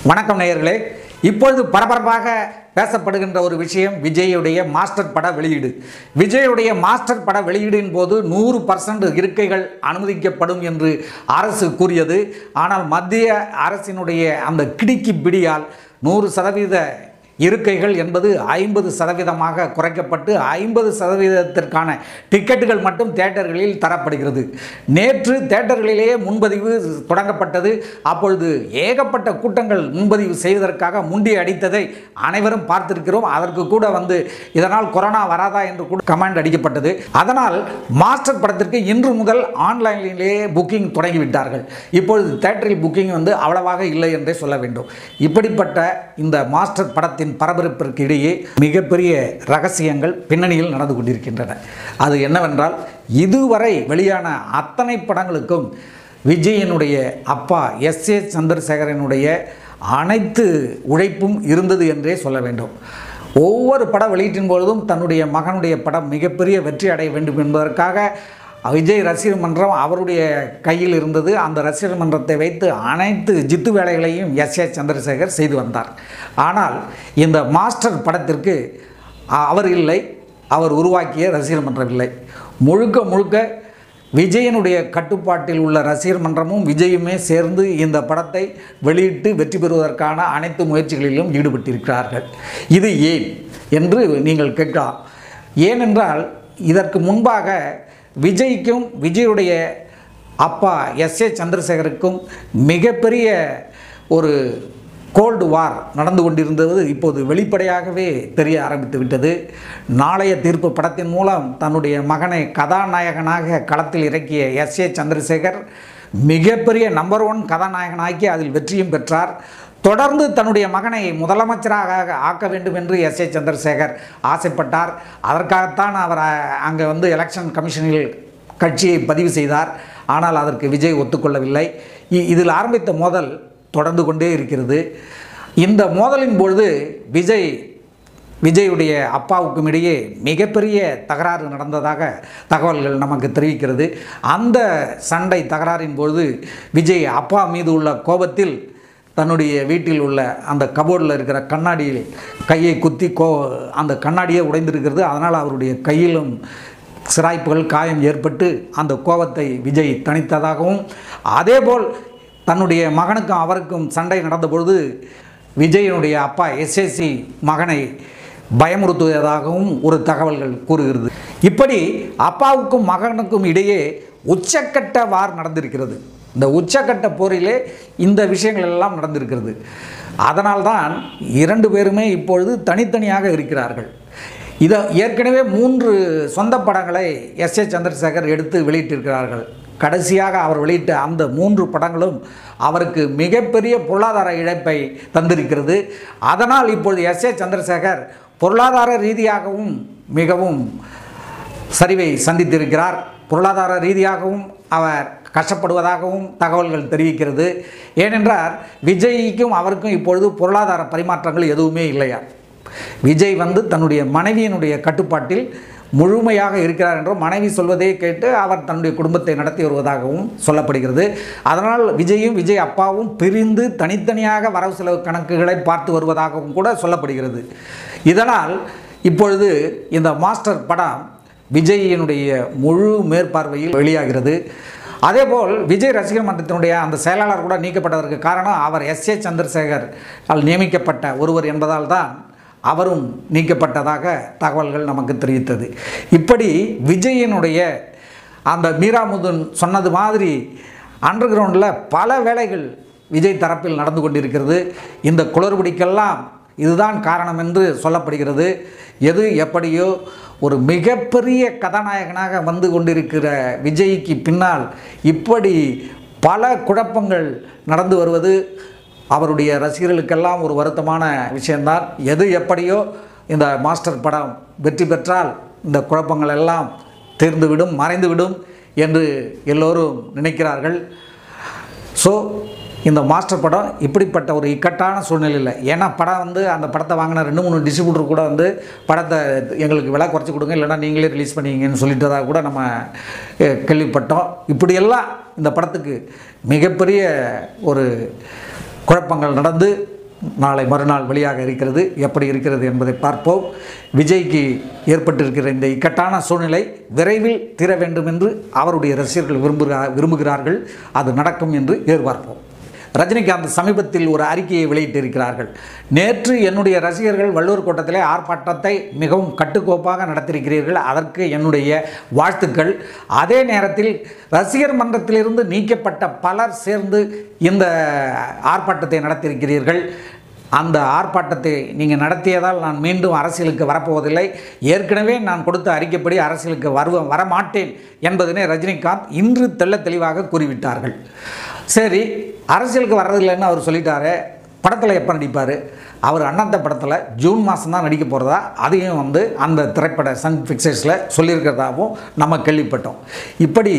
வணக்கம் நேயர்களே இப்பொழுது பரபரப்பாக பேசப்படுகின்ற ஒரு விஷயம் விஜயுடைய மாஸ்டர் பட வெளியீடு விஜயுடைய மாஸ்டர் பட வெளியீடின் போது நூறு பர்சன்ட் இருக்கைகள் அனுமதிக்கப்படும் என்று அரசு கூறியது ஆனால் மத்திய அரசினுடைய அந்த கிடுக்கி பிடியால் நூறு சதவீத இருக்கைகள் என்பது ஐம்பது சதவீதமாக குறைக்கப்பட்டு ஐம்பது சதவீதத்திற்கான டிக்கெட்டுகள் மட்டும் தேட்டர்களில் தரப்படுகிறது நேற்று தேட்டர்களிலேயே முன்பதிவு தொடங்கப்பட்டது அப்பொழுது ஏகப்பட்ட கூட்டங்கள் முன்பதிவு செய்வதற்காக முண்டி அடித்ததை அனைவரும் பார்த்திருக்கிறோம் அதற்கு கூட வந்து இதனால் கொரோனா வராதா என்று கூட கமெண்ட் அடிக்கப்பட்டது அதனால் மாஸ்டர் படத்திற்கு இன்று முதல் ஆன்லைனிலேயே புக்கிங் தொடங்கிவிட்டார்கள் இப்பொழுது தேட்டரில் புக்கிங் வந்து அவ்வளவாக இல்லை என்றே சொல்ல வேண்டும் இப்படிப்பட்ட இந்த மாஸ்டர் படத்தின் பரபரப்பிற்கு இடையே மிகப்பெரிய ரகசியங்கள் பின்னணியில் நடந்து கொண்டிருக்கின்றன அது என்னவென்றால் இதுவரை வெளியான அத்தனை படங்களுக்கும் விஜயனுடைய அப்பா எஸ் ஏ சந்திரசேகரனுடைய அனைத்து உழைப்பும் இருந்தது என்றே சொல்ல வேண்டும் ஒவ்வொரு பட வெளியீட்டின் பொழுதும் தன்னுடைய மகனுடைய படம் மிகப்பெரிய வெற்றி அடைய வேண்டும் என்பதற்காக விஜய் ரசிகர் மன்றம் அவருடைய கையில் இருந்தது அந்த ரசிகர் மன்றத்தை வைத்து அனைத்து ஜித்து வேலைகளையும் எஸ் ஏ சந்திரசேகர் செய்து வந்தார் ஆனால் இந்த மாஸ்டர் படத்திற்கு அ- அவர் இல்லை அவர் உருவாக்கிய ரசிகர் மன்றம் இல்லை முழுக்க முழுக்க விஜயனுடைய கட்டுப்பாட்டில் உள்ள ரசிகர் மன்றமும் விஜயுமே சேர்ந்து இந்த படத்தை வெளியிட்டு வெற்றி பெறுவதற்கான அனைத்து முயற்சிகளிலும் ஈடுபட்டிருக்கிறார்கள் இது ஏன் என்று நீங்கள் கேட்கலாம் ஏனென்றால் இதற்கு முன்பாக விஜய்க்கும் விஜயுடைய அப்பா எஸ் ஏ சந்திரசேகருக்கும் மிகப்பெரிய ஒரு கோல்டு வார் நடந்து கொண்டிருந்தது இப்போது வெளிப்படையாகவே தெரிய ஆரம்பித்து விட்டது நாளைய தீர்ப்பு படத்தின் மூலம் தன்னுடைய மகனை கதாநாயகனாக களத்தில் இறக்கிய எஸ் ஏ சந்திரசேகர் மிகப்பெரிய நம்பர் ஒன் கதாநாயகனாக்கி அதில் வெற்றியும் பெற்றார் தொடர்ந்து தன்னுடைய மகனை முதலமைச்சராக ஆக்க வேண்டும் என்று எஸ் ஏ சந்திரசேகர் ஆசைப்பட்டார் அதற்காகத்தான் அவர் அ- அங்கே வந்து எலெக்ஷன் கமிஷனில் கட்சியை பதிவு செய்தார் ஆனால் அதற்கு விஜய் ஒத்துக்கொள்ளவில்லை இ- இதில் ஆரம்பித்த மோதல் தொடர்ந்து கொண்டே இருக்கிறது இந்த மோதலின் பொழுது விஜய் விஜயுடைய அப்பாவுக்கும் இடையே மிகப்பெரிய தகராறு நடந்ததாக தகவல்கள் நமக்கு தெரிவிக்கிறது அந்த சண்டை தகராறின் பொழுது விஜய் அப்பா மீது உள்ள கோபத்தில் தன்னுடைய வீட்டில் உள்ள அந்த கபோர்டில் இருக்கிற கண்ணாடியில் கையை குத்தி கோ அந்த கண்ணாடியே உடைந்திருக்கிறது அதனால் அவருடைய கையிலும் சிராய்ப்புகள் காயம் ஏற்பட்டு அந்த கோபத்தை விஜய் தணித்ததாகவும் அதேபோல் தன்னுடைய மகனுக்கும் அவருக்கும் சண்டை நடந்த பொழுது விஜயனுடைய அப்பா எஸ்எஸ்சி மகனை பயமுறுத்துவதாகவும் ஒரு தகவல்கள் கூறுகிறது இப்படி அப்பாவுக்கும் மகனுக்கும் இடையே உச்சக்கட்ட வார் நடந்திருக்கிறது இந்த உச்சக்கட்ட போரிலே இந்த விஷயங்கள் எல்லாம் நடந்திருக்கிறது அதனால்தான் இரண்டு பேருமே இப்பொழுது தனித்தனியாக இருக்கிறார்கள் இதை ஏற்கனவே மூன்று சொந்த படங்களை எஸ் ஏ சந்திரசேகர் எடுத்து வெளியிட்டிருக்கிறார்கள் கடைசியாக அவர் வெளியிட்ட அந்த மூன்று படங்களும் அவருக்கு மிகப்பெரிய பொருளாதார இழப்பை தந்திருக்கிறது அதனால் இப்பொழுது எஸ் ஏ சந்திரசேகர் பொருளாதார ரீதியாகவும் மிகவும் சரிவை சந்தித்திருக்கிறார் பொருளாதார ரீதியாகவும் அவர் கஷ்டப்படுவதாகவும் தகவல்கள் தெரிவிக்கிறது ஏனென்றால் விஜய்க்கும் அவருக்கும் இப்பொழுது பொருளாதார பரிமாற்றங்கள் எதுவுமே இல்லையா விஜய் வந்து தன்னுடைய மனைவியினுடைய கட்டுப்பாட்டில் முழுமையாக இருக்கிறார் என்றும் மனைவி சொல்வதை கேட்டு அவர் தன்னுடைய குடும்பத்தை நடத்தி வருவதாகவும் சொல்லப்படுகிறது அதனால் விஜயும் விஜய் அப்பாவும் பிரிந்து தனித்தனியாக வரவு செலவு கணக்குகளை பார்த்து வருவதாகவும் கூட சொல்லப்படுகிறது இதனால் இப்பொழுது இந்த மாஸ்டர் படம் விஜயினுடைய முழு மேற்பார்வையில் வெளியாகிறது அதேபோல் விஜய் ரசிகர் மன்றத்தினுடைய அந்த செயலாளர் கூட நீக்கப்பட்டதற்கு காரணம் அவர் எஸ் ஏ சந்திரசேகர் ஆல் நியமிக்கப்பட்ட ஒருவர் என்பதால் தான் அவரும் நீக்கப்பட்டதாக தகவல்கள் நமக்கு தெரிவித்தது இப்படி விஜயினுடைய அந்த மீராமுதன் சொன்னது மாதிரி அண்டர் கிரவுண்டில் பல வேலைகள் விஜய் தரப்பில் நடந்து கொண்டிருக்கிறது இந்த குளறுபடிக்கெல்லாம் இதுதான் காரணம் என்று சொல்லப்படுகிறது எது எப்படியோ ஒரு மிகப்பெரிய கதாநாயகனாக வந்து கொண்டிருக்கிற விஜய்க்கு பின்னால் இப்படி பல குழப்பங்கள் நடந்து வருவது அவருடைய ரசிகர்களுக்கெல்லாம் ஒரு வருத்தமான விஷயம்தான் எது எப்படியோ இந்த மாஸ்டர் படம் வெற்றி பெற்றால் இந்த குழப்பங்கள் எல்லாம் தீர்ந்துவிடும் மறைந்துவிடும் என்று எல்லோரும் நினைக்கிறார்கள் ஸோ இந்த மாஸ்டர் படம் இப்படிப்பட்ட ஒரு இக்கட்டான சூழ்நிலையில் ஏன்னா படம் வந்து அந்த படத்தை வாங்கின ரெண்டு மூணு டிஸ்ட்ரிபியூட்டர் கூட வந்து படத்தை எங்களுக்கு விலை குறைச்சி கொடுங்க இல்லைன்னா நீங்களே ரிலீஸ் பண்ணிங்கன்னு சொல்லிட்டதாக கூட நம்ம அஹ், கேள்விப்பட்டோம் இப்படியெல்லாம் இந்த படத்துக்கு மிகப்பெரிய ஒரு குழப்பங்கள் நடந்து நாளை மறுநாள் வெளியாக இருக்கிறது எப்படி இருக்கிறது என்பதை பார்ப்போம் விஜய்க்கு ஏற்பட்டிருக்கிற இந்த இக்கட்டான சூழ்நிலை விரைவில் தீர வேண்டும் என்று அவருடைய ரசிகர்கள் விரும்புகிறார் விரும்புகிறார்கள் அது நடக்கும் என்று எதிர்பார்ப்போம் ரஜினிகாந்த் சமீபத்தில் ஒரு அறிக்கையை வெளியிட்டிருக்கிறார்கள் நேற்று என்னுடைய ரசிகர்கள் வள்ளுவர் கோட்டத்திலே ஆர்ப்பாட்டத்தை மிகவும் கட்டுக்கோப்பாக நடத்தியிருக்கிறீர்கள் அதற்கு என்னுடைய வாழ்த்துக்கள் அதே நேரத்தில் ரசிகர் மன்றத்திலிருந்து நீக்கப்பட்ட பலர் சேர்ந்து இந்த ஆர்ப்பாட்டத்தை நடத்தியிருக்கிறீர்கள் அந்த ஆர்ப்பாட்டத்தை நீங்கள் நடத்தியதால் நான் மீண்டும் அரசியலுக்கு வரப்போவதில்லை ஏற்கனவே நான் கொடுத்த அறிக்கைப்படி அரசியலுக்கு வருவ வரமாட்டேன் என்பதனை ரஜினிகாந்த் இன்று தெள்ள தெளிவாக கூறிவிட்டார்கள் சரி அரசியலுக்கு வர்றதில்லைன்னு அவர் சொல்லிட்டாரு படத்தில் எப்போ நடிப்பார் அவர் அண்ணாத்த படத்தில் ஜூன் மாதம் தான் நடிக்க போகிறதா அதையும் வந்து அந்த திரைப்பட சன் பிக்சர்ஸில் சொல்லியிருக்கிறதாகவும் நம்ம கேள்விப்பட்டோம் இப்படி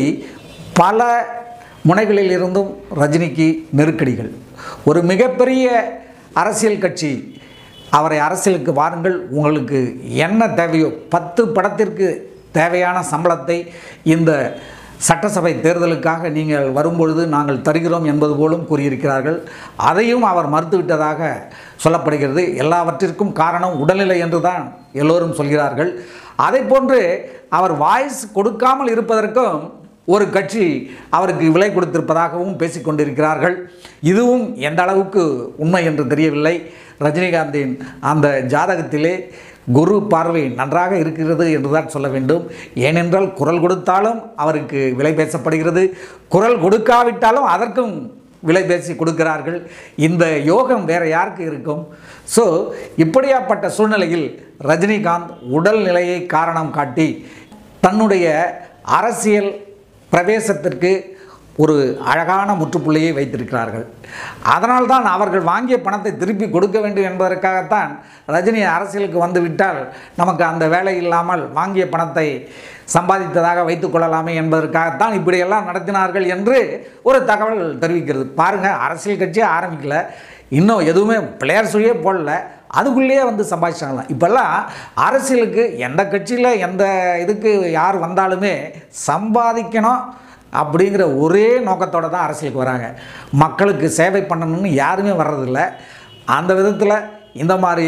பல முனைகளில் இருந்தும் ரஜினிக்கு நெருக்கடிகள் ஒரு மிகப்பெரிய அரசியல் கட்சி அவரை அரசியலுக்கு வாருங்கள் உங்களுக்கு என்ன தேவையோ பத்து படத்திற்கு தேவையான சம்பளத்தை இந்த சட்டசபை தேர்தலுக்காக நீங்கள் வரும்பொழுது நாங்கள் தருகிறோம் என்பது போலும் கூறியிருக்கிறார்கள் அதையும் அவர் மறுத்துவிட்டதாக சொல்லப்படுகிறது எல்லாவற்றிற்கும் காரணம் உடல்நிலை என்று தான் எல்லோரும் சொல்கிறார்கள் அதை போன்று அவர் வாய்ஸ் கொடுக்காமல் இருப்பதற்கும் ஒரு கட்சி அவருக்கு விலை கொடுத்திருப்பதாகவும் பேசிக்கொண்டிருக்கிறார்கள் இதுவும் எந்த அளவுக்கு உண்மை என்று தெரியவில்லை ரஜினிகாந்தின் அந்த ஜாதகத்திலே குரு பார்வை நன்றாக இருக்கிறது என்றுதான் சொல்ல வேண்டும் ஏனென்றால் குரல் கொடுத்தாலும் அவருக்கு விலை பேசப்படுகிறது குரல் கொடுக்காவிட்டாலும் அதற்கும் விலை பேசி கொடுக்கிறார்கள் இந்த யோகம் வேற யாருக்கு இருக்கும் ஸோ இப்படியாப்பட்ட சூழ்நிலையில் ரஜினிகாந்த் உடல் நிலையை காரணம் காட்டி தன்னுடைய அரசியல் பிரவேசத்திற்கு ஒரு அழகான முற்றுப்புள்ளியை வைத்திருக்கிறார்கள் அதனால்தான் அவர்கள் வாங்கிய பணத்தை திருப்பி கொடுக்க வேண்டும் என்பதற்காகத்தான் ரஜினி அரசியலுக்கு வந்துவிட்டால் நமக்கு அந்த வேலை இல்லாமல் வாங்கிய பணத்தை சம்பாதித்ததாக வைத்துக் கொள்ளலாமே என்பதற்காகத்தான் இப்படியெல்லாம் நடத்தினார்கள் என்று ஒரு தகவல் தெரிவிக்கிறது பாருங்கள் அரசியல் கட்சியே ஆரம்பிக்கல இன்னும் எதுவுமே பிளேயர் சொல்லியே போடல அதுக்குள்ளேயே வந்து சம்பாதிச்சாங்களாம் இப்போல்லாம் அரசியலுக்கு எந்த கட்சியில் எந்த இதுக்கு யார் வந்தாலுமே சம்பாதிக்கணும் அப்படிங்கிற ஒரே நோக்கத்தோடு தான் அரசியலுக்கு வராங்க மக்களுக்கு சேவை பண்ணணும்னு யாருமே வர்றதில்ல அந்த விதத்தில் இந்த மாதிரி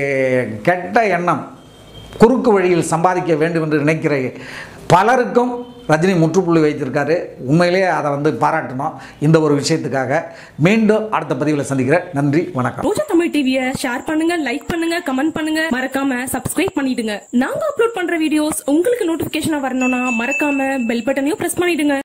கெட்ட எண்ணம் குறுக்கு வழியில் சம்பாதிக்க வேண்டும் என்று நினைக்கிற பலருக்கும் ரஜினி முற்றுப்புள்ளி வைத்திருக்காரு உண்மையிலேயே அதை வந்து பாராட்டணும் இந்த ஒரு விஷயத்துக்காக மீண்டும் அடுத்த பதிவில் சந்திக்கிறேன் நன்றி வணக்கம் ரோஜா தமிழ் டிவிய ஷேர் பண்ணுங்க லைக் பண்ணுங்க கமெண்ட் பண்ணுங்க மறக்காம சப்ஸ்கிரைப் பண்ணிடுங்க நாங்க அப்லோட் பண்ற வீடியோஸ் உங்களுக்கு நோட்டிபிகேஷனா வரணும்னா மறக்காம பெல் பட்டனையும் பிரஸ் பண்ணிடுங்க